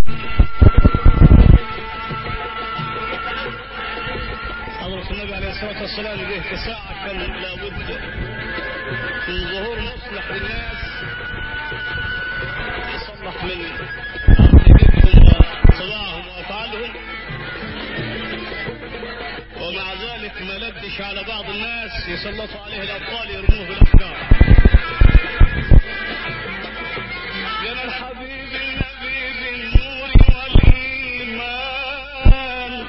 حضرة النبي عليه الصلاة والسلام جه في ساعة كان لابد من ظهور مصلح للناس يصلح من عقيدتهم وصداعهم وأفعالهم ومع ذلك ما لبش على بعض الناس يسلطوا عليه الأبطال يرموه بالأفكار يا الحبيب النبي بالنور والإيمان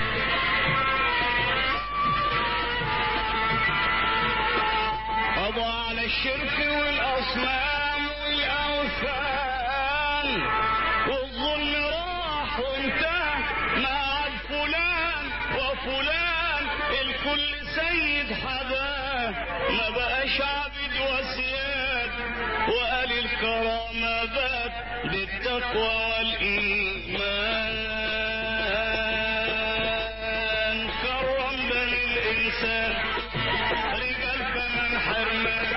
قضى على الشرك والأصنام والأوثان والظلم راح وانتهى مع فلان وفلان الكل سيد حذاه ما بقاش عبد وسياد وقال الكرامة بات بالتقوى والإيمان كرم بني الإنسان رجال كمان حرمان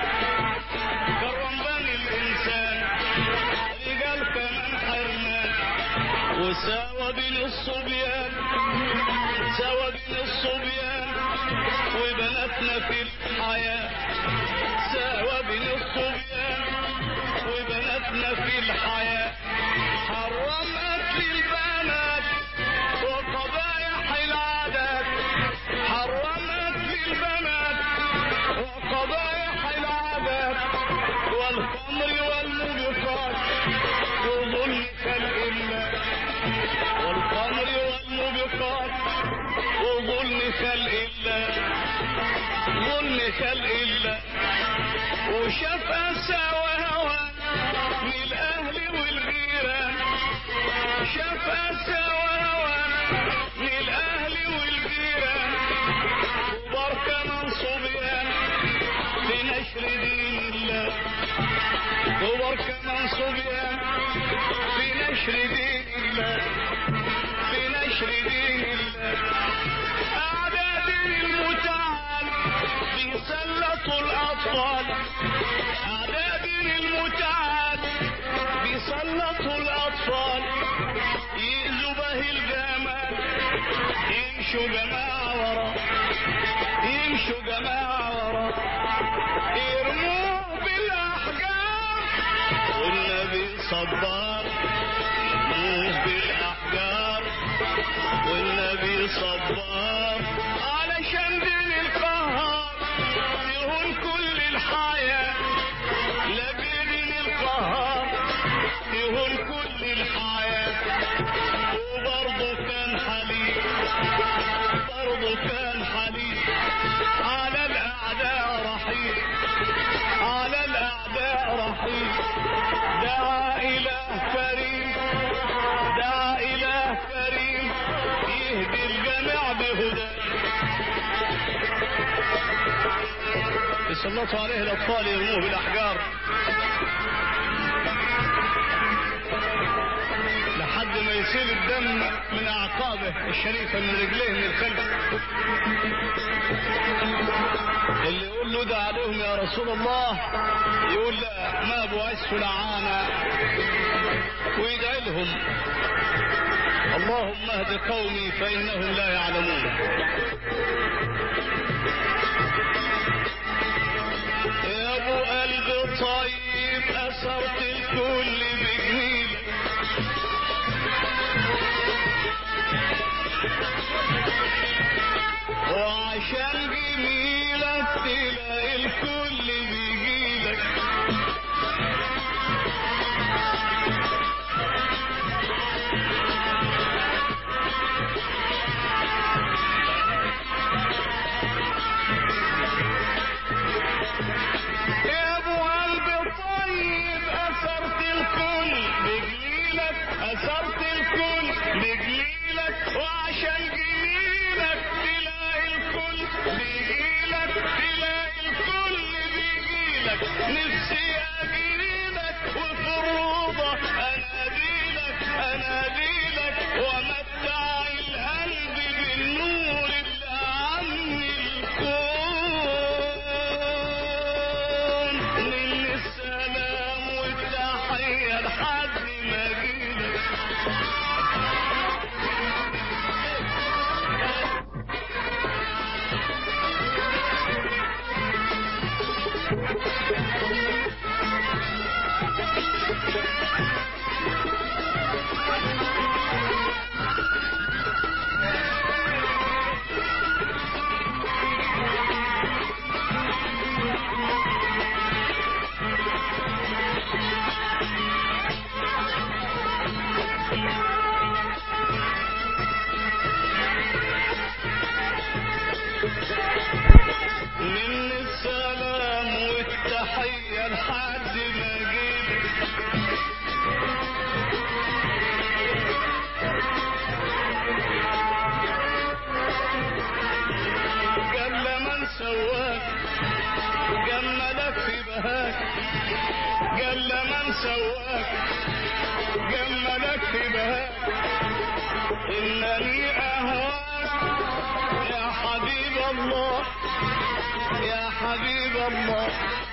كرم بني الإنسان رجال كمان حرمان وساوى بين الصبيان ساوى بين الصبيان وبناتنا في الحياة ساوى بين الصبيان وبناتنا في الحياة حرم أكل البنات وقبائح العادات حرم أكل البنات وقبائح العادات والخمر والموبقات وظلم خلق الله والخمر والموبقات وظلم خلق الله ظلم خلق الله وشاف أسى وهوى من الأهل والجيران شاف أسى وهوى من الأهل والجيران كبار كمان صبيان في نشر دين الله كبار كمان صبيان في نشر دين الله في نشر دين الله أعداد المتعال بيسلطوا الأطفال أعداد المتعال بيسلطوا الأطفال يأذوا به الجمال يمشوا جماعة ورا يمشوا جماعة ورا يرموه بالأحجار والنبي صبار يرموه بالأحجار والنبي صبار علشان دين القهار يهون كل الحياة لأجل دين القهار يهون كل الحياة وبرضه كان حليم برضه كان حليم على الأعداء رحيم على الأعداء رحيم دعا إله كريم دعا إله كريم يهدي الجميع بهداه يسلطوا عليه الأطفال يرموه بالأحجار لحد ما يسيل الدم من أعقابه الشريفة من رجليه من الخلف اللي يقول له ده عليهم يا رسول الله يقول لا ما بعثت لعانا ويدعي لهم اللهم اهد قومي فإنهم لا يعلمون يا ابو قلب طيب اثرت الكل بجميلك وعشان جميلك تلاقي الكل بيجيلك يا ابو قلب طيب اثرت الكل بجميلك اثرت الكل بجميلك وعشان جميلك تلاقي الكل بيجيلك تلاقي الكل جل من سواك جملك هباك إنني أهواك يا حبيب الله يا حبيب الله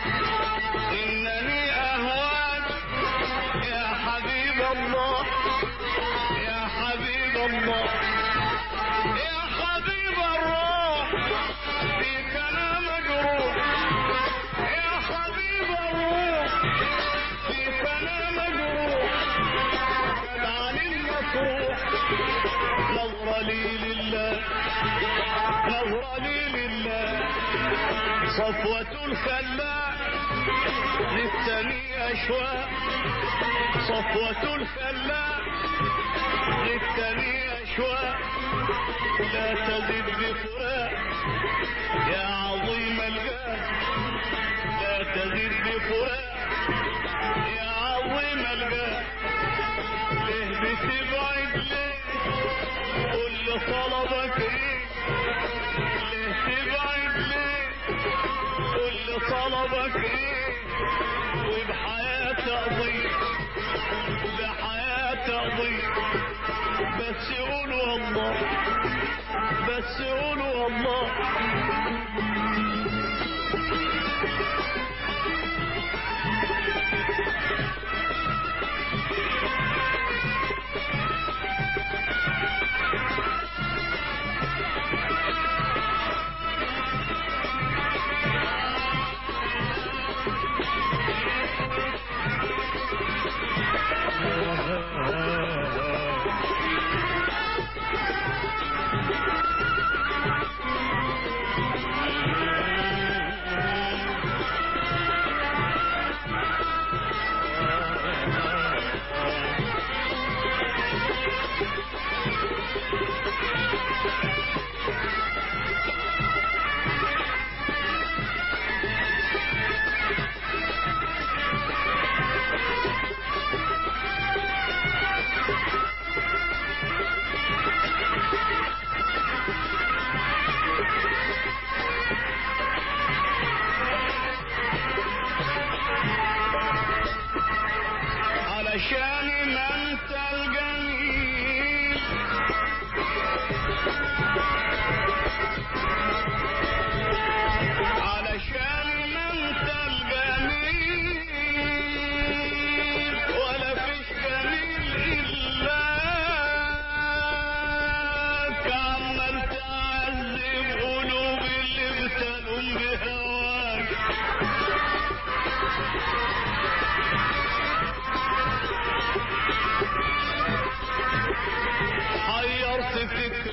إنني أهواك يا حبيب الله يا حبيب الله يا حبيب الروح فيك أنا مجروح يا حبيب الروح فيك أنا مجروح كدعني المفروح نظرة لي لله نظرة لي لله صفوة الخلاء للتني أشواق صفوة الخلاء للتني أشواق لا تزد بفراق يا عظيم الجاه لا تزد بفراق يا عظيم الجاه ليه بتبعد ليه كل طلبك ايه ليه تبعد ليه كل طلبك ايه وبحياتي اضيع بحياتي اضيع بس قولوا الله بس قولوا الله علشان ما انت الجميل علشان ما انت الجميل ولا فيش جميل الاك عمال تعذب قلوب اللي ابتلوا بهواك حيرت فكري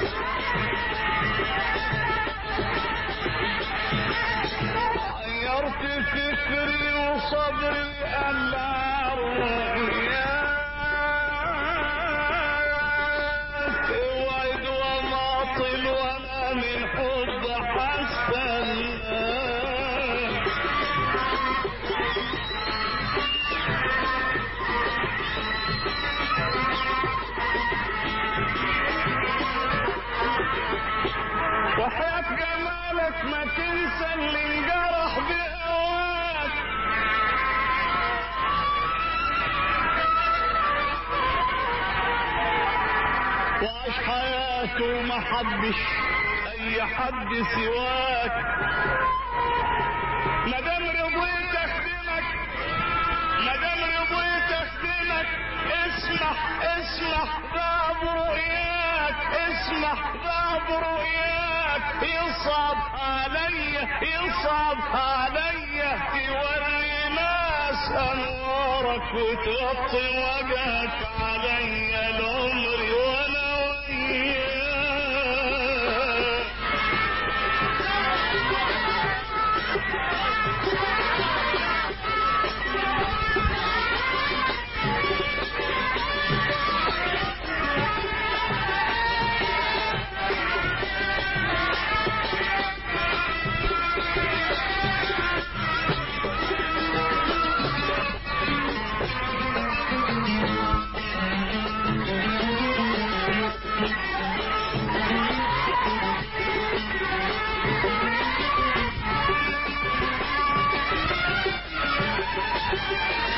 حيرت فكري وصبري ألا رؤياك وعد وماطل وانا من حب حسن وحياة جمالك ما تنسى اللي انجرح بهواك وعاش حياته ما حبش اي حد سواك مادام رضيت اخدمك مادام رضيت اخدمك اسمح اسمح باب رؤياك اسمح باب رؤياك يصعب عليا يصعب عليا توري ناس انوارك وتغطي وجهك عليا العمر وانا وياك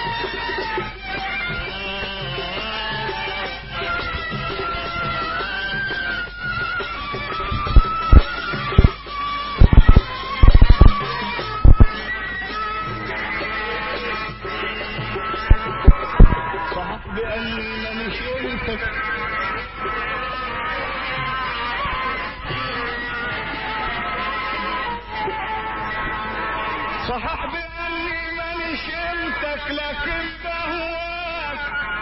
صحح بأني من شركك صحح بأني من شركك لكن بهواك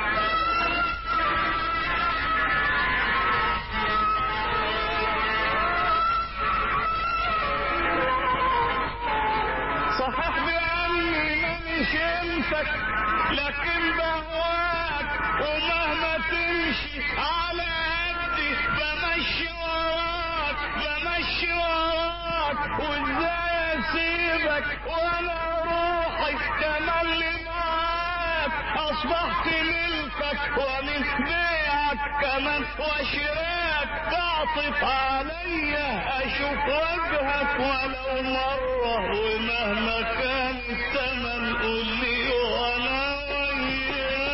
صحح بأني من شمسك لكن بهواك ومهما تمشي على قدي بمشي وراك بمشي وراك وازاي اسيبك وانا روحي تملي معاك اصبحت ملكك ومن بيعك كمان وشراك تعطف عليا اشوف وجهك ولو مرة ومهما كان الثمن قول لي وانا وياك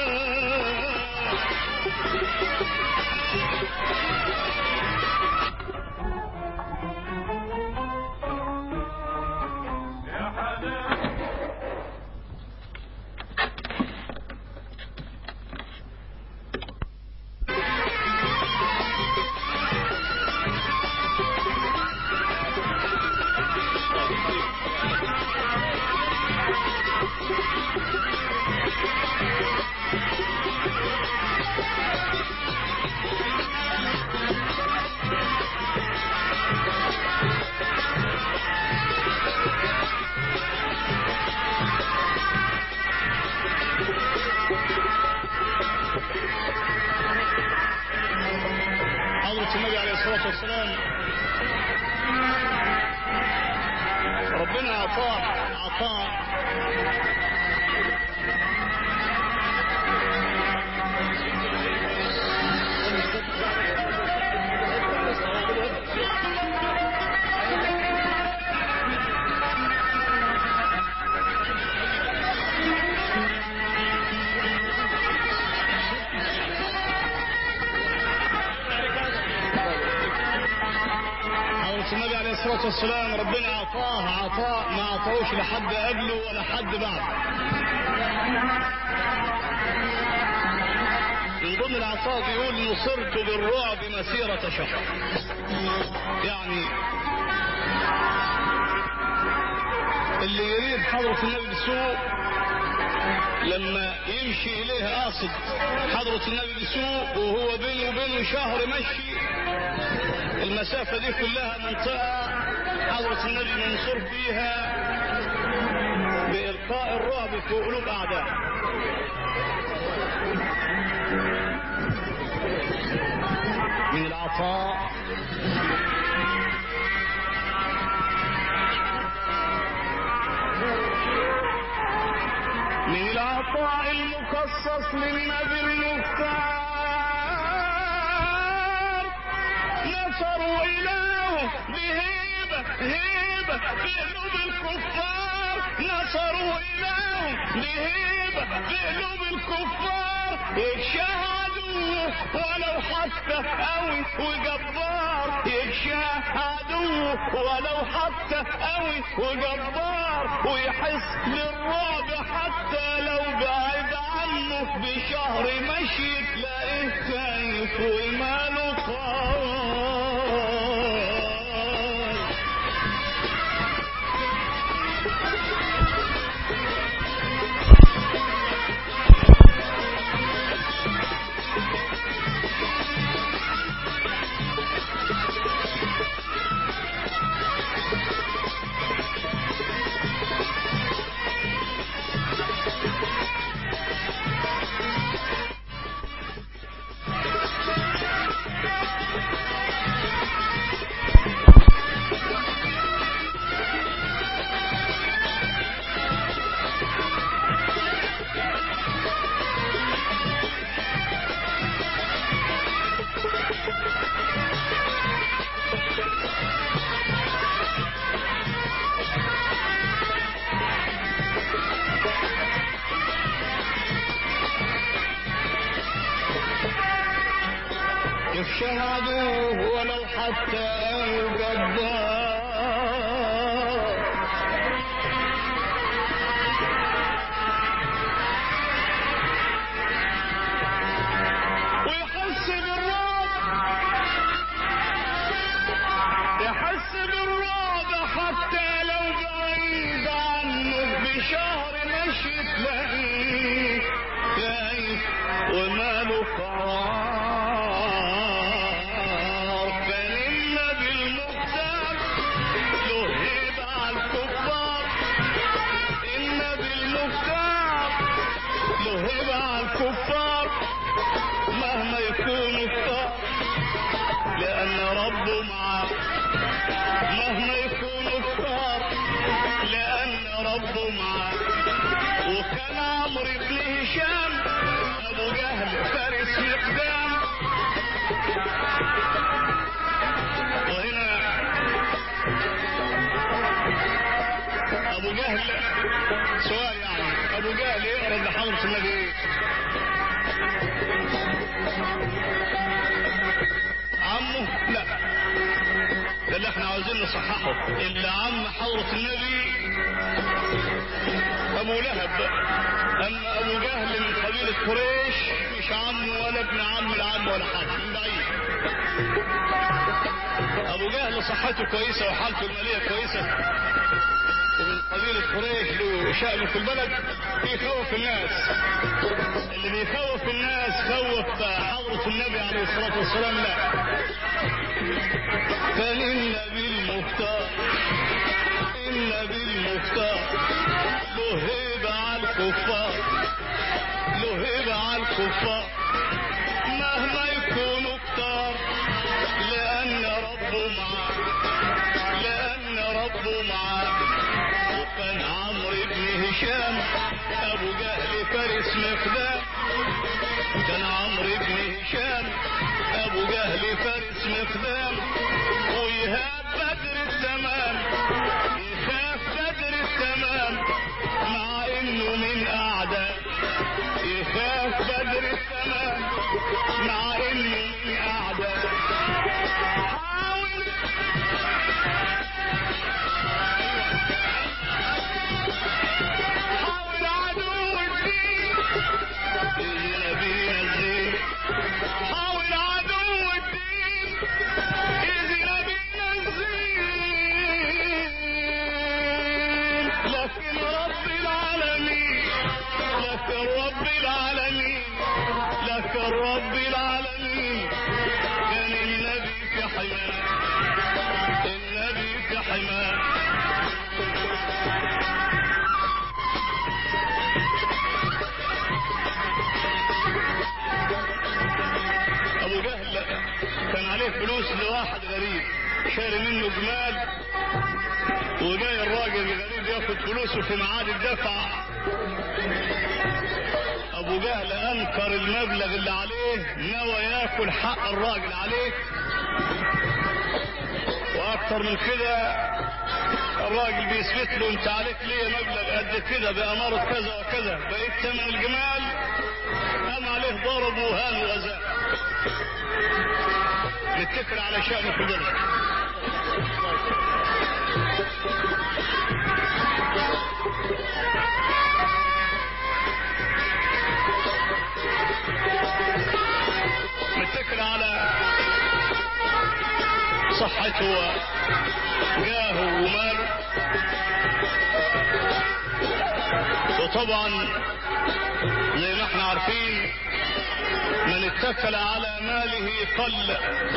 حضرة النبي عليه الصلاة والسلام ربنا أعطاه عطاء حضرة النبي عليه الصلاة والسلام ربنا أعطاه عطاء ما أعطاهوش لحد قبله ولا حد بعده من ضمن العطاء بيقول نصرت بالرعب مسيرة شهر يعني اللي يريد حضرة النبي بسوء لما يمشي إليه قاصد حضرة النبي بسوء وهو بينه وبينه شهر مشي المسافة دي كلها منطقة حضرة النبي منصور فيها بإلقاء الرعب في قلوب أعدائه من العطاء من العطاء المخصص للنبي المختار نصروا إله بهيبة هيبة في قلوب الكفار نصروا إله بهيبة في قلوب الكفار يشاهدوا ولو حتى قوي وجبار يشاهدوا ولو حتى قوي وجبار ويحس بالرعب حتى لو بعد عنه بشهر مشي تلاقيه خايف وماله قرار شهدوه ولو حتى الجبار ويحس بالرعب يحس بالرعب حتى لو بعيد عنه بشهر مشي تلاقيه خايف وماله قرار كان النبي المختار له هيبة على الكفار النبي المختار له هيبة على الكفار مهما يكونوا كفار لأن ربه معاه مهما يكونوا كفار لأن ربه معاه وكان عمرو بن هشام أبو جهل فارس مقدام وهنا أبو جهل سؤال يعني أبو جهل يقرأ لحضرة النبي إيه؟ عمه لا ده اللي احنا عاوزين نصححه اللي عم حضرة النبي ابو لهب اما ابو جهل من قبيلة قريش مش عم ولا ابن عم العم ولا حاجة من بعيد ابو جهل صحته كويسة وحالته المالية كويسة ومن قبيلة قريش له شأن في البلد بيخوف الناس اللي بيخوف الناس خوف حضرة النبي عليه الصلاة والسلام لا كان النبي المختار النبي المختار له هيبة على الكفار له هيبة على الكفار مهما يكونوا كتار لأن ربه معاه لأن ربه معاه وكان عمرو بن هشام أبو جهل فارس مقدام كان عمرو بن هشام أبو جهل فارس مقدام ويهاب بدر التمام يخاف بدر التمام مع إنه من أعداء يخاف بدر التمام مع إنه من أعداء حاول حاول عدو الدين يجي نبينا الزين حاول عدو الدين يجي نبينا الزين لكن رب العالمين لكن رب العالمين لكن رب العالمين كان النبي في حماه النبي في حماه ابو جهل كان عليه فلوس لواحد غريب شاري منه جمال وجاي الراجل الغريب ياخد فلوسه في ميعاد الدفع ابو جهل انكر المبلغ اللي عليه نوى ياكل حق الراجل عليه واكتر من كده الراجل بيثبت له انت عليك ليه مبلغ قد كده باماره كذا وكذا بقيت ثمن الجمال قام عليه ضرب وهان وغزاء نتكل على شأنه في البلد نتكل على صحته وجاهه وماله وطبعا زي ما احنا عارفين من اتكل على ماله قل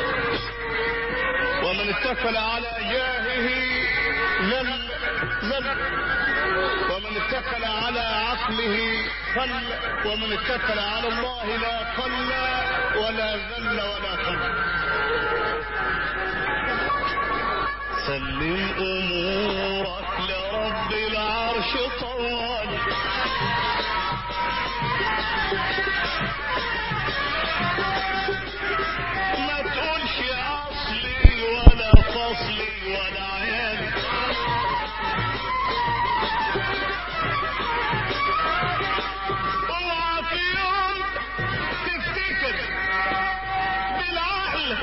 ومن اتكل على جاهه ذل ذل ومن اتكل على عقله قل ومن اتكل على الله لا قل ولا ذل ولا قل سلم امورك لرب العرش طوال ما تقولش اصلي ولا فصلي ولا عيالي اوعى في يوم تفتكر بالعقل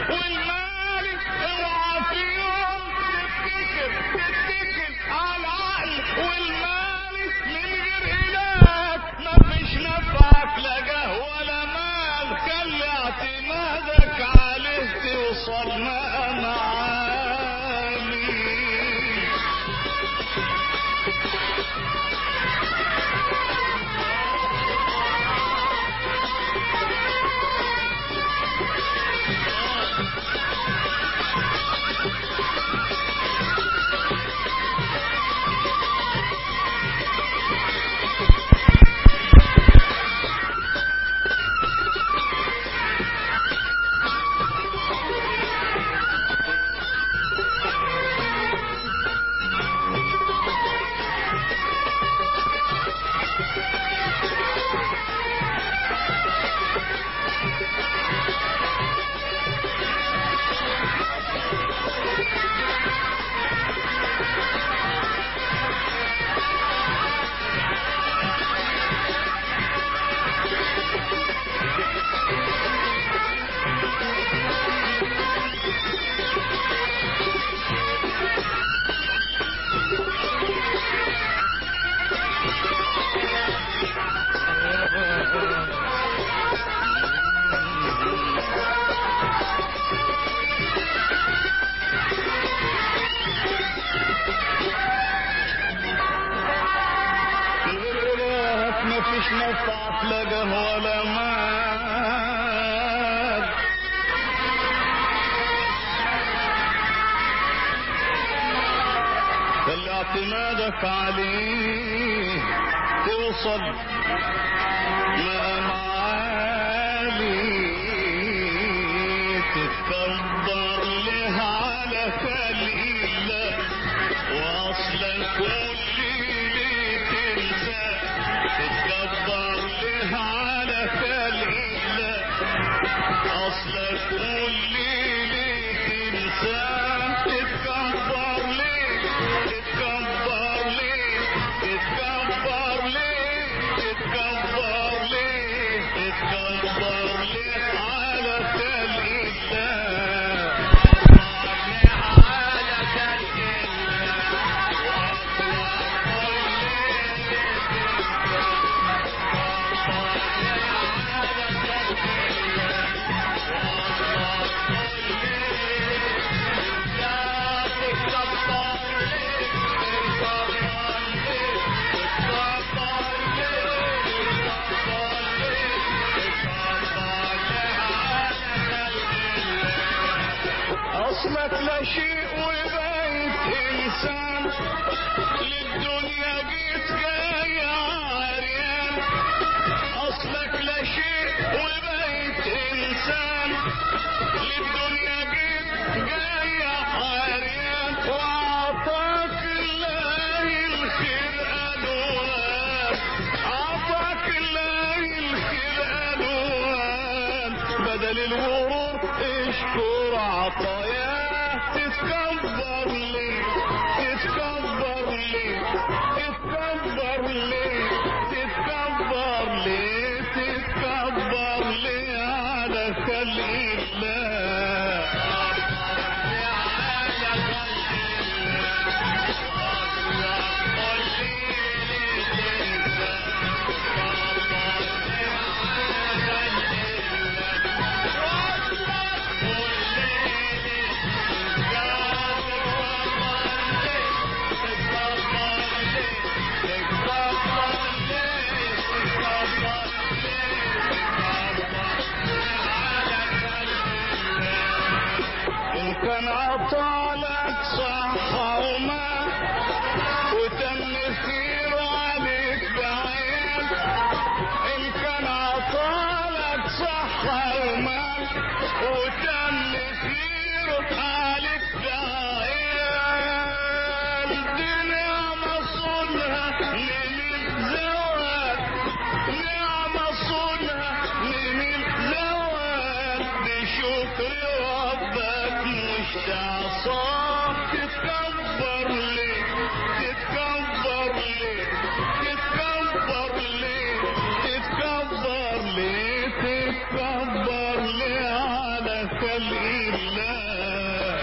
نفعك لا قهوة ولا مال اللي اعتمادك عليه توصل مقام عالي تتكبر له على خليلة واصلا كل اللي تنسى تتكبر له على خليلة اصلا كل اللي تنسى تتكبر ليه تتكبر ليه تتكبر ليه تتكبر ليه تتكبر ليه على خليلة على اصلك لا شيء وبقيت انسان للدنيا جيت جاي عريان اصلك لا شيء وبقيت انسان للدنيا جيت جاي عريان واعطاك الله الخير الوان اعطاك الله الخير الوان بدل الغرور اشكر عطاياه تتكبر ليه تتكبر ليه تتكبر ليه تتكبر ليه تتكبر ليه على خلق الله إن كان عطالك صحة وما وتم خير عليك بعين إن كان عطالك صحة وما وتم خير عليك بعين الدنيا مصونها من الزواج نعمة صونها من الزواج بشكر ربك مش تعصى تتكبر ليه تتكبر ليه تتكبر ليه تتكبر ليه تتكبر ليه على خلق الله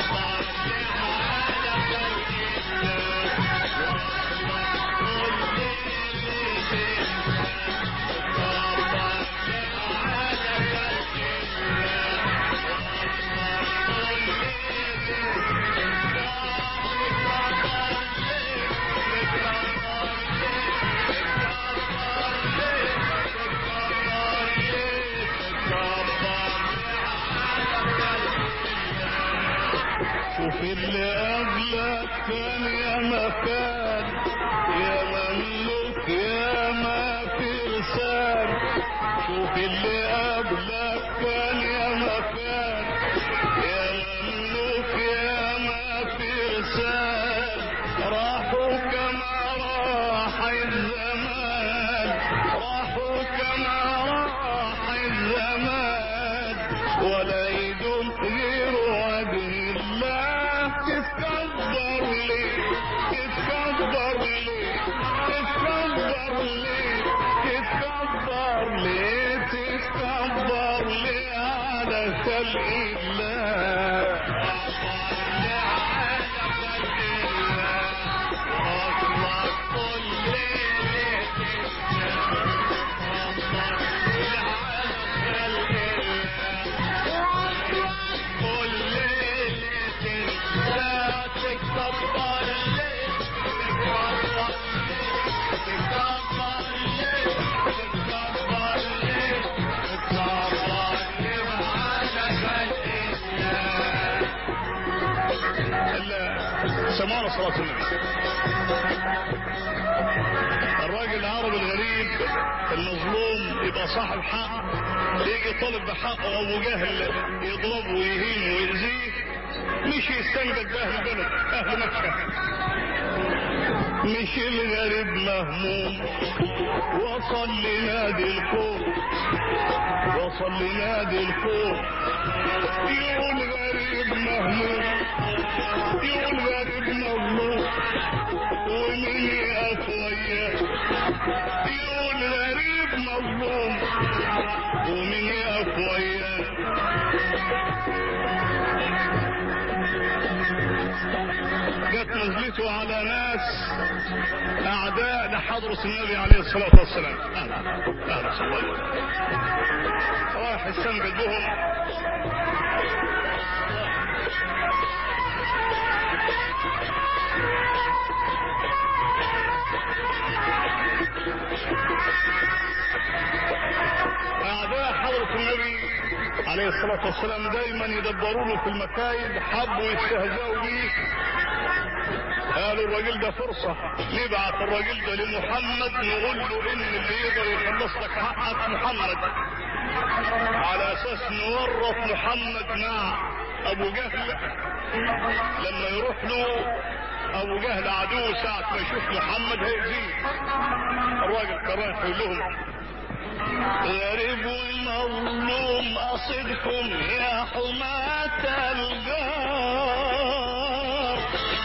شوف اللي قبلك كان يا مكان يا مملوك يا ما فرسان شوف اللي قبلك كان يا مكان يا مملوك يا ما فرسان راحوا كما راح الزمان راحوا كما راح الزمان ولا يدوم غير وجه الله تتكبر ليه تتكبر ليه تتكبر ليه تتكبر ليه تتكبر ليه على خلق الله يسمونه صلاة النبي الراجل العربي الغريب المظلوم يبقى صاحب حق يجي طالب بحقه ابو جهل يضربه ويهينه ويأذيه مش يستنجد باهل البلد اهل مكه مش الغريب مهموم وصل لنادي الخوف وصل لنادي الخوف يقول غريب مهموم يقول غريب مظلوم ومين يقف وياه يقول غريب مظلوم ومين يقف وياه جت نزلته على ناس اعداء لحضرة النبي عليه الصلاة والسلام اهلا اهلا وسهلا راح يستنجد بهم اعداء حضرة النبي عليه الصلاة والسلام دايما يدبروا له في المكايد حبوا يستهزئوا بيه قالوا الراجل ده فرصة نبعت الراجل ده لمحمد نقول له ان اللي يقدر يخلص لك حقك محمد على اساس نورط محمد مع ابو جهل لما يروح له ابو جهل عدو ساعة ما يشوف محمد هيأذيه الراجل كان رايح يقول لهم غريب ومظلوم أصدكم يا حماة الجار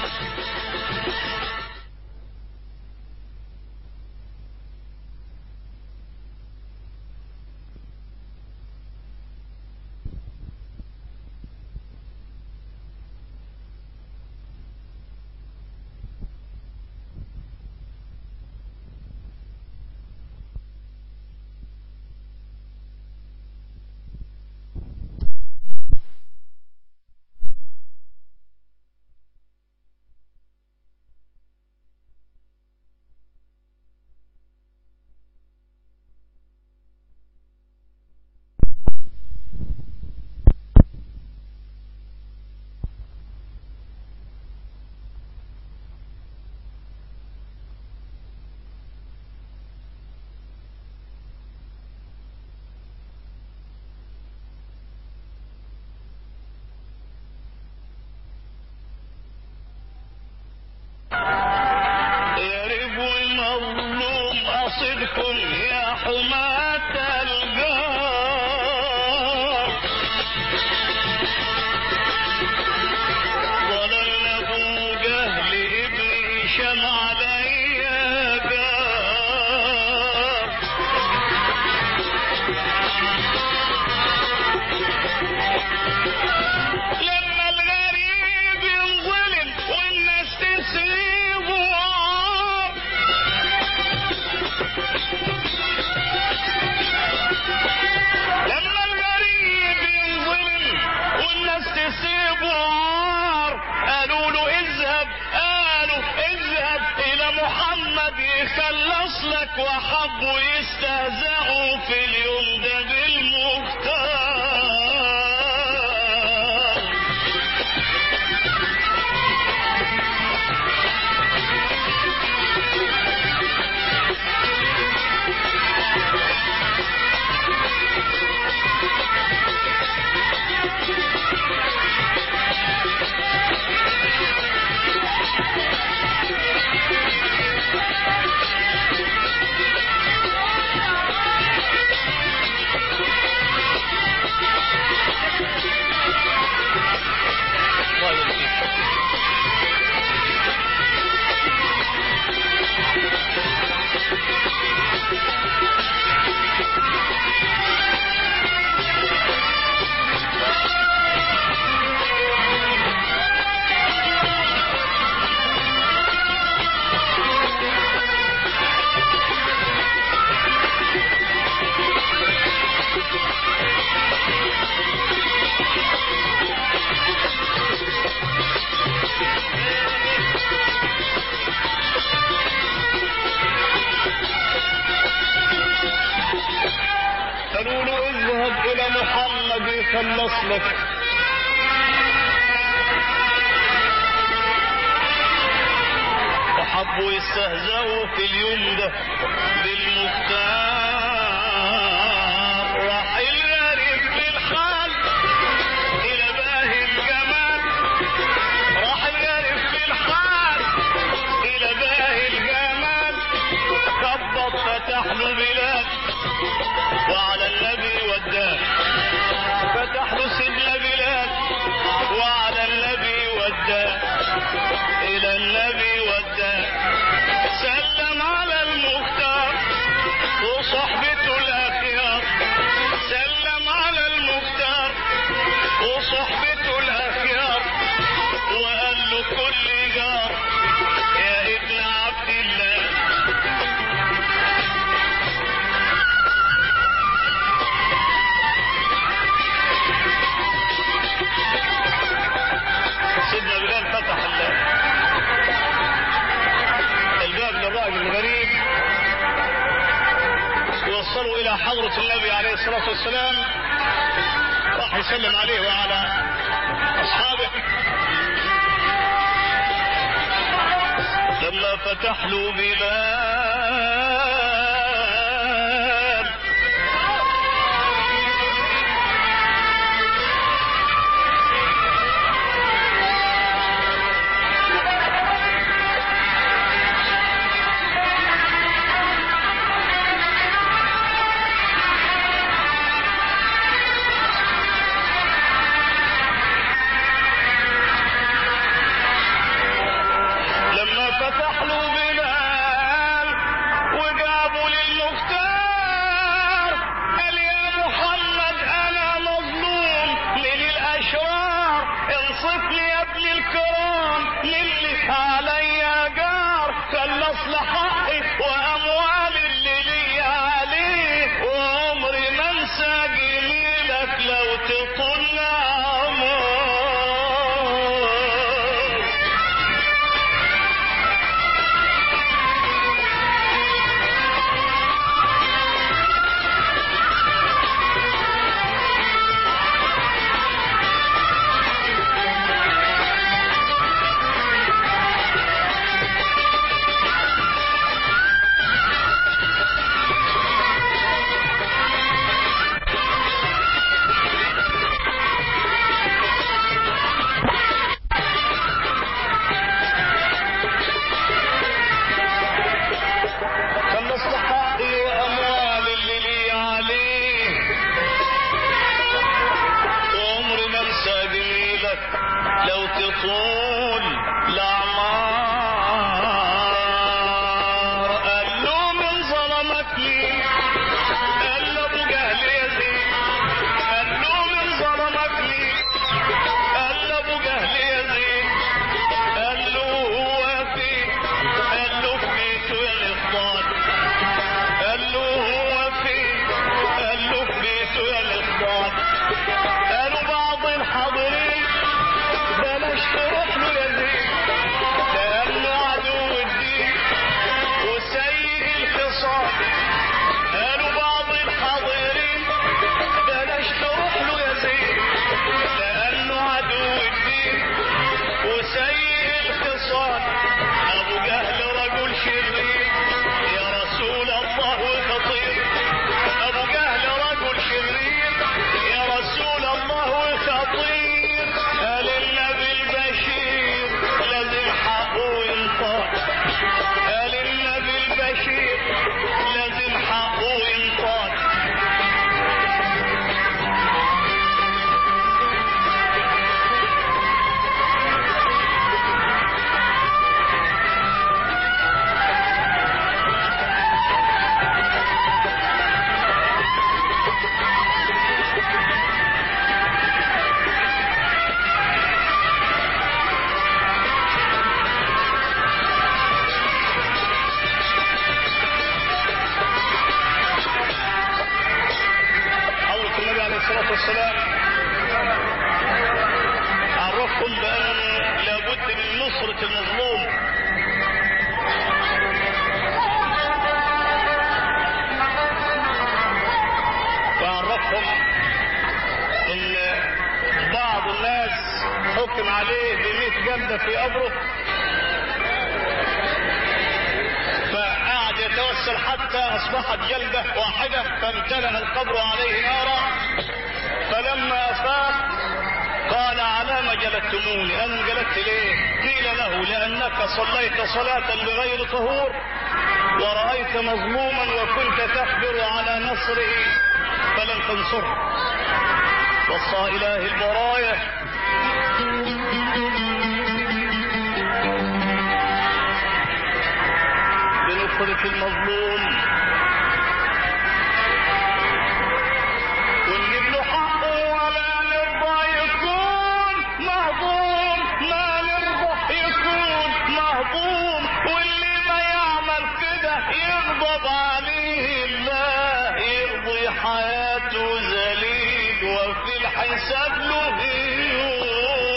غريب ومظلوم أصدكم يا حماة الجار ضلل أبو جهل ابن هشام عليا جار لما الغريب ينظلم والناس تسيبه عار لما الغريب ينظلم والناس تسيبه عار قالوا له اذهب قالوا اذهب الى محمد يخلص لك وحبوا يستهزئوا في اليوم ده بالمختار قالوا له اذهب الى محمد يخلص لك حبوا يستهزئوا في اليوم ده بالمختار راح الغريب بالحال إلى باهي الجمال راح الغريب بالحال إلى باهي الجمال خبط فتح له بلاد وعلى النبي وداه فتح له سيدنا بلال وعلى النبي وداه الى النبي وداه سلم على المختار وصحبته الاخيار سلم على المختار وصحبته الاخيار وقال له كل جار يا ابن عبد الله سيدنا بلال فتح ال- الباب للراجل الغريب ووصله الى حضرة النبي عليه الصلاة والسلام راح يسلم عليه وعلى اصحابه لما فتح له بلال لما فتح له بلال وجابوا للمختار قال يا محمد انا مظلوم من الاشرار انصفني يا ابن الكرام منك عليا جار خلص حقي واموالي اللي لي عليه وعمري ما انسى جميلك لو تطل عمر خلص حقي واموالي اللي لي عليه وعمري ما انسى جميلك لو تطول الاعمار قال له من ظلمتني قال له ابو جهل يزيد قال له من ظلمتني قال له ابو جهل يزيد قال له هو فين قال له في بيته يا الاخبار قال له هو فين قال له في بيته يا الاخبار قالوا بعض الحاضرين بلاش تروح له يا زين لانه عدو الدين وسيء الخصام قالوا بعض الحاضرين بلاش تروح له يا زين لانه عدو الدين وسيء الخصام ابو جهل رجل شرير يا رسول الله خطير ابو جهل رجل شرير يا رسول الله خطير قال النبي البشير لازم حقه ينطق قال النبي البشير لازم حقه ينطق حضرة النبي عليه الصلاة والسلام عرفهم بأن لابد من نصرة المظلوم فعرفهم ان بعض الناس حكم عليه بمئة جلدة في قبره يغسل حتى اصبحت جلده واحده فامتلأ القبر عليه نارا فلما افاق قال على ما جلدتموني انا جلدت ليه قيل له لانك صليت صلاه بغير طهور ورأيت مظلوما وكنت تخبر على نصره فلم تنصره وصى إله البرايا بنصرة المظلوم ونجيب له حقه ولا نرضى يكون مهضوم ما نرضى يكون مهضوم واللي ما يعمل كده يغضب عليه الله يقضي حياته ذليل وفي الحساب له يوم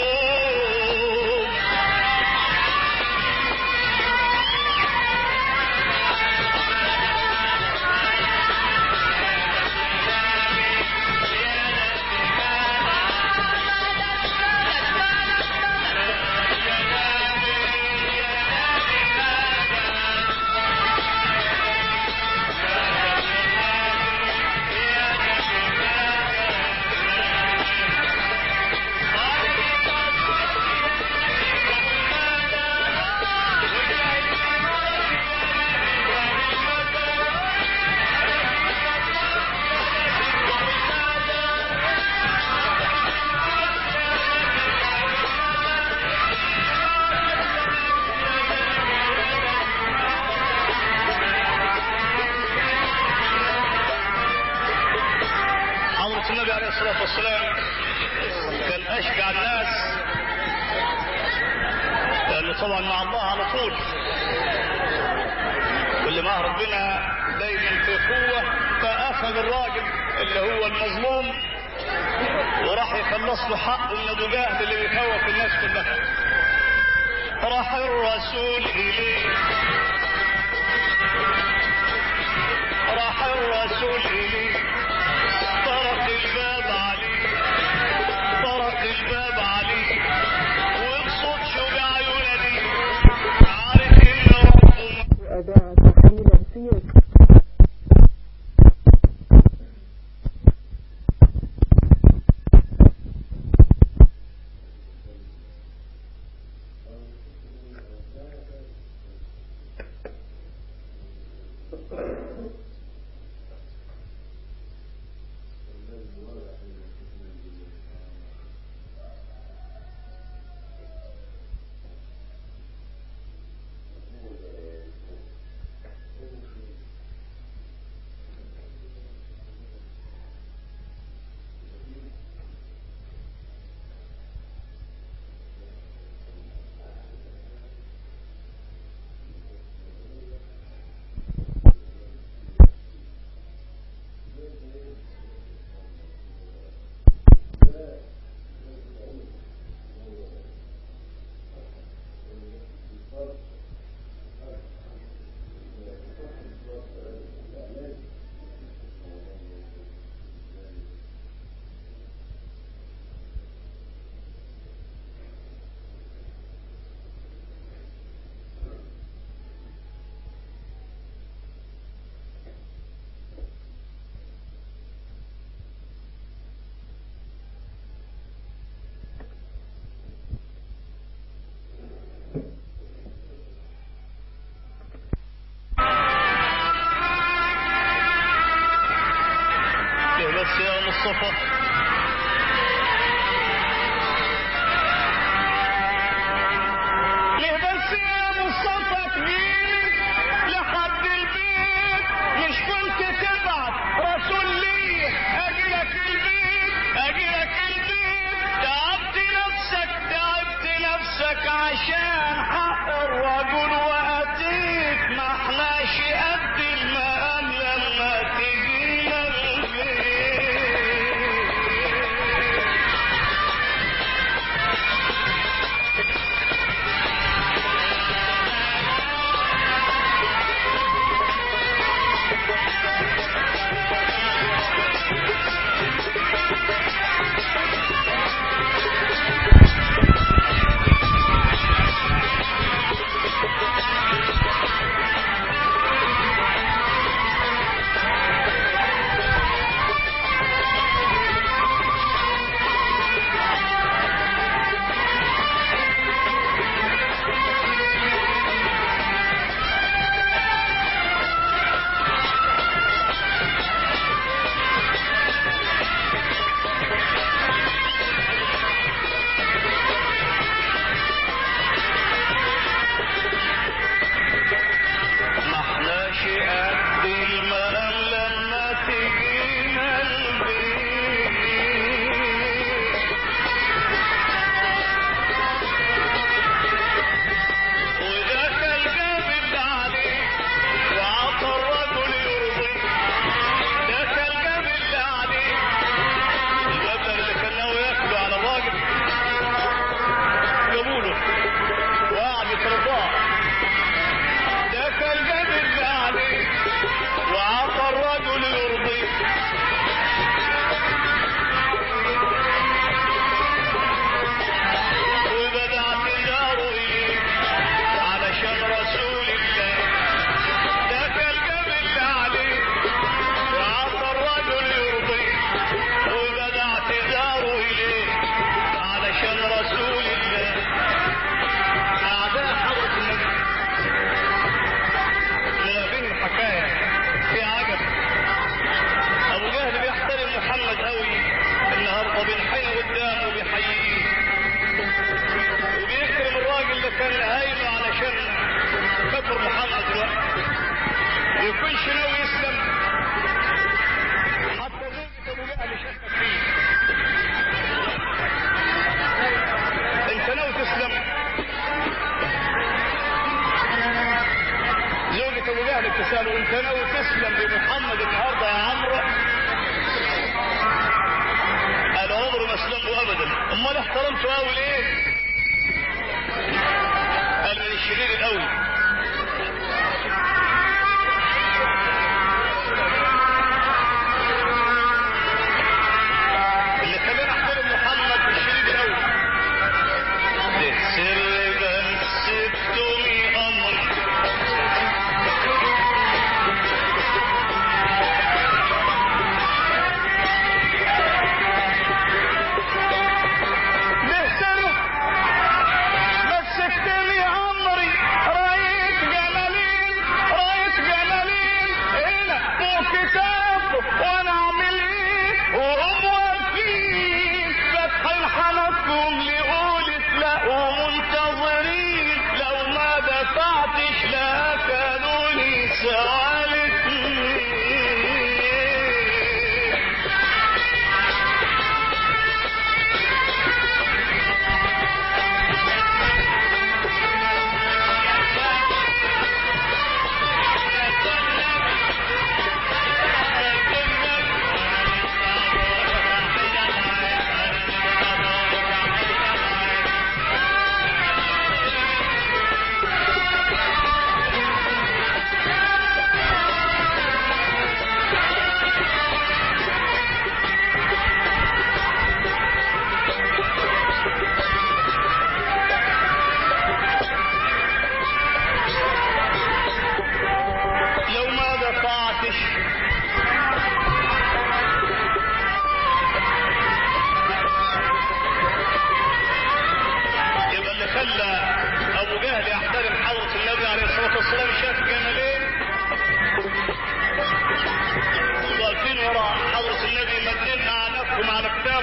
حضرة النبي عليه الصلاة والسلام كان أشجع الناس لأنه طبعا مع الله على طول واللي مع ربنا دايما في قوة فأخذ الراجل اللي هو المظلوم وراح يخلص له حق من ابو جهل اللي بيخوف الناس كلها راح الرسول إليه راح الرسول إليه طرق الباب عليه طرق الباب عليه وبصوت شجاع ينادي عارف ان ربه وأداء تحليل السير ليه بس يا مصطفى ليه بس يا مصطفى تجيب لحد البيت مش كنت تبعت رسول لي اجيلك البيت اجيلك البيت تعبت نفسك تعبت نفسك عشان حق الرجل واتيك ما احناش قد المقام لما تجينا البيت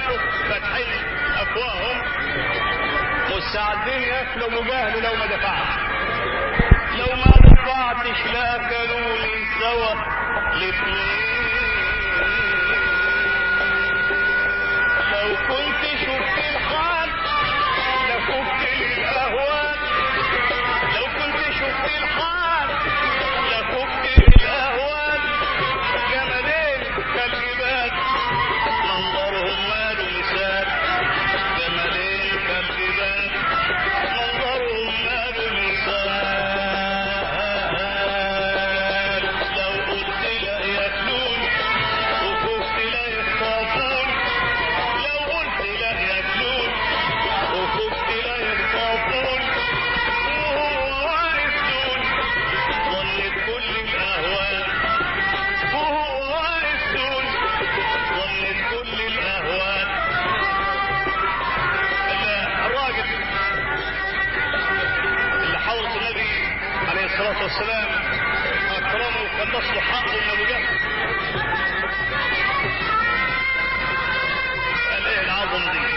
ماتوا فاتحين افواههم مستعدين ياكلوا مجاهد لو ما دفعش لو ما دفعتش لا كلوني سوا الاثنين لو كنت شفت الحال لفكت الاهوال لو كنت شفت الحال لفكت الاهوال جمالين كالجبال منظرهم مال مثال جمالين كالجبال منظرهم مال مثال لو قلت لا ياكلون وكفت لا يخافون لو قلت لا ياكلون وكفت لا يخافون وهو واقف دون ظلت كل الاهوال وهو واقف دون ظلت كل الاهوال الراجل اللي حوط النبي عليه الصلاه والسلام اكرمه وخلص له حقه من ابو جهل قال ايه العظم دي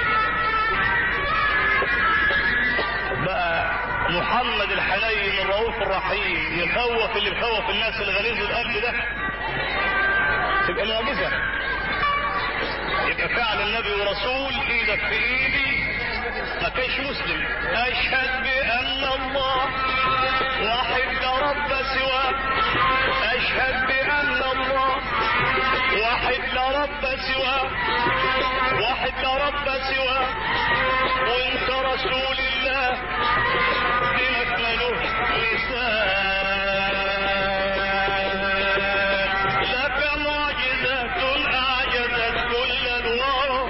بقى محمد الحنين الرؤوف الرحيم يخوف اللي بيخوف الناس الغليظ القلب ده تبقى معجزه يبقى فعل النبي ورسول ايدك في ايدي ما كانش مسلم اشهد بان الله واحد لا رب سواه اشهد بان الله واحد لا رب سواه واحد لا رب سواه وانت رسول الله دينك ملوش مثال لك معجزة أعجزت كل الورى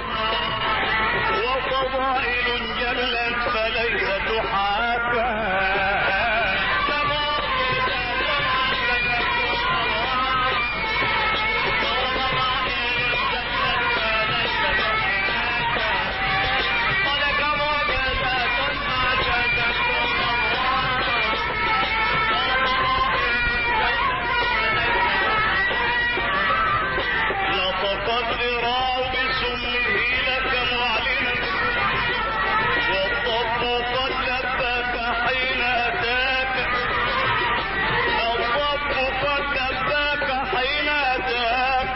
وفضائل جلت فليس تحاكى لطقت ذراع بسمه لك معلنا والضب قد لبك حين أتاك الضب قد لبك حين أتاك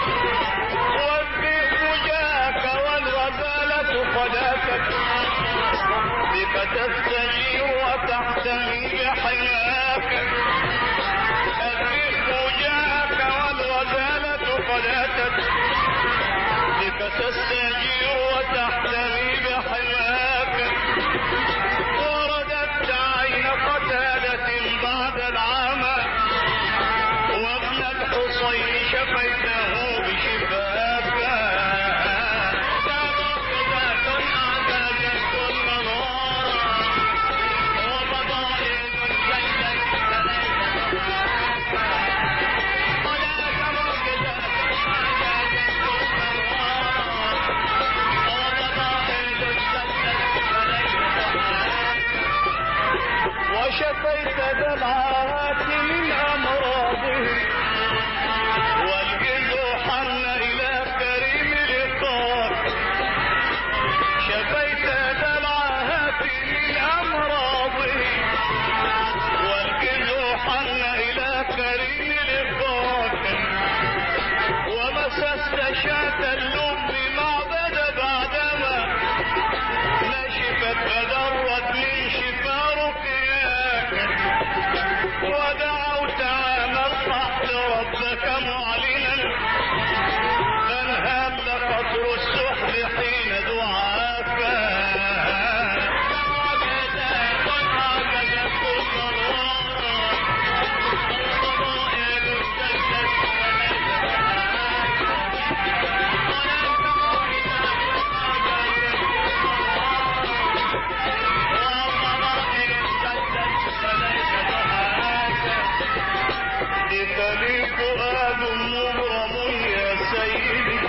والذئب جاك والغزالة قد أتت بك تستجير وتحتمي بحياك الذئب جاءك والغزالة قد أتت بك تستجير وتحتمي بحماك ورددت عين قتالة بعد العمى وابن الحصين شفيته بشفاك تبغضة أعدادت المنارة وفضائل جلت وشفيت دلعات من أمراضه والجزء حن إلى كريم لقاك شفيت دلعات من أمراضه والجزء حن إلى كريم لقاك ومسست شاة اللب معبد بعدما نشفت فدرت من شفا رقياك ودعوت عام الصحت ربك معلنا فانهال قطر السحر حين دعاك بك لي فؤاد مبرم يا سيدي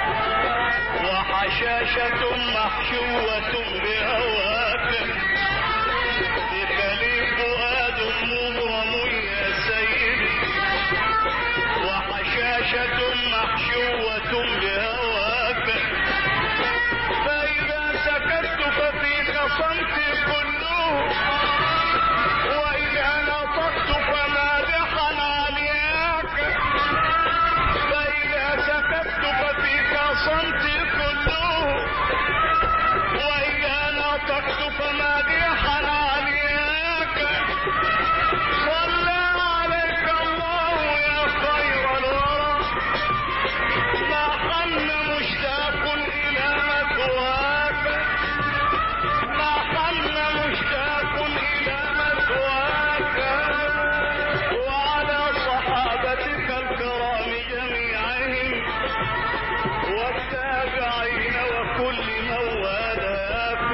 وحشاشة محشوة بهواك بك لي فؤاد مبرم يا سيدي وحشاشة محشوة بهواك الشافعين وكل مولاك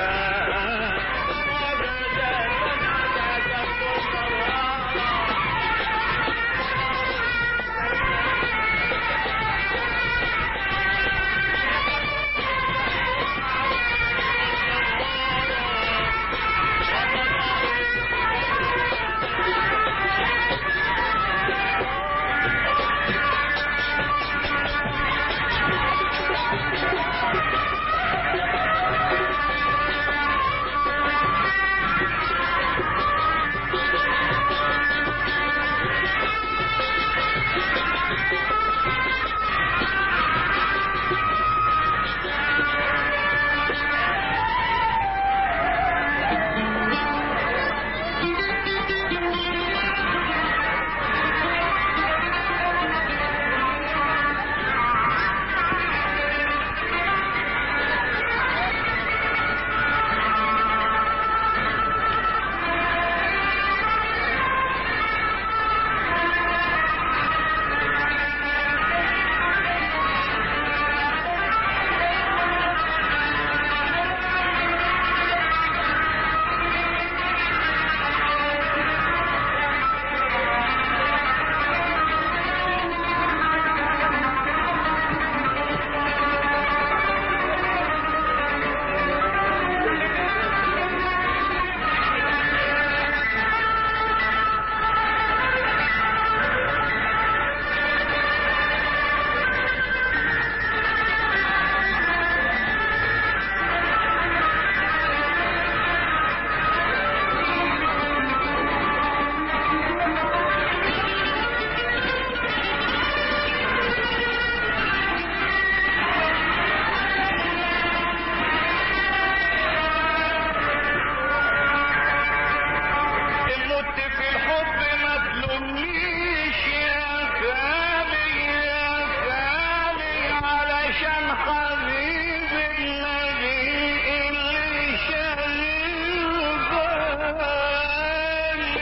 مت في الحب ما تلومنيش يا خالي يا خالي علشان حبيبي النبي اللي شايل بالي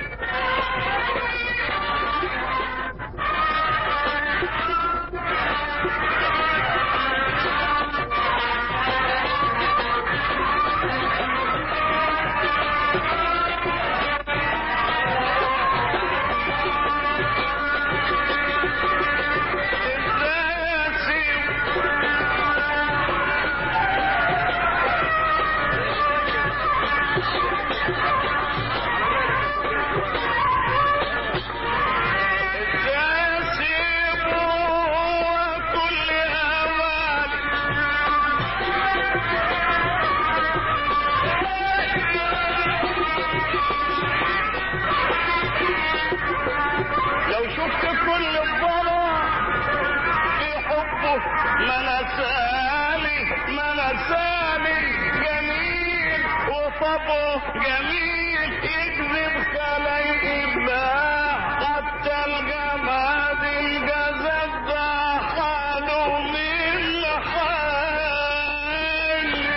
لو شفت كل الضرر في حبه ما نساني ما نساني جميل وطبعه جميل يكذب خلي إبداع حتى الجماد الجزد ده حاله من حالي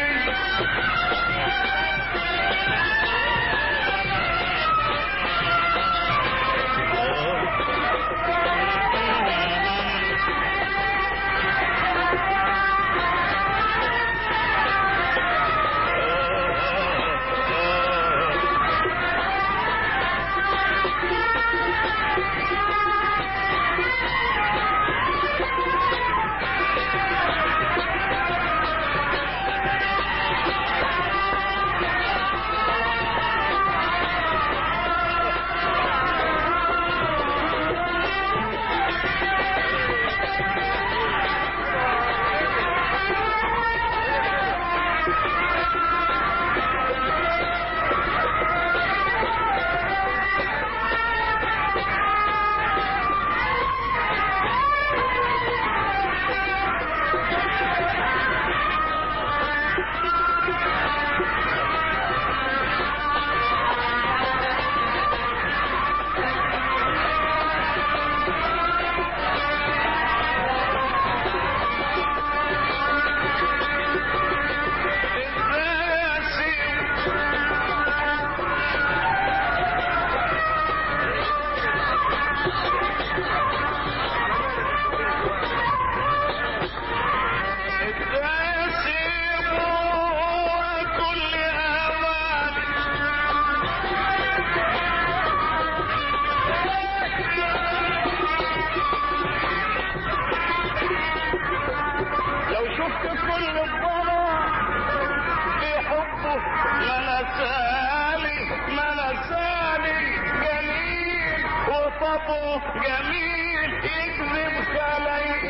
جميل يكذب خلي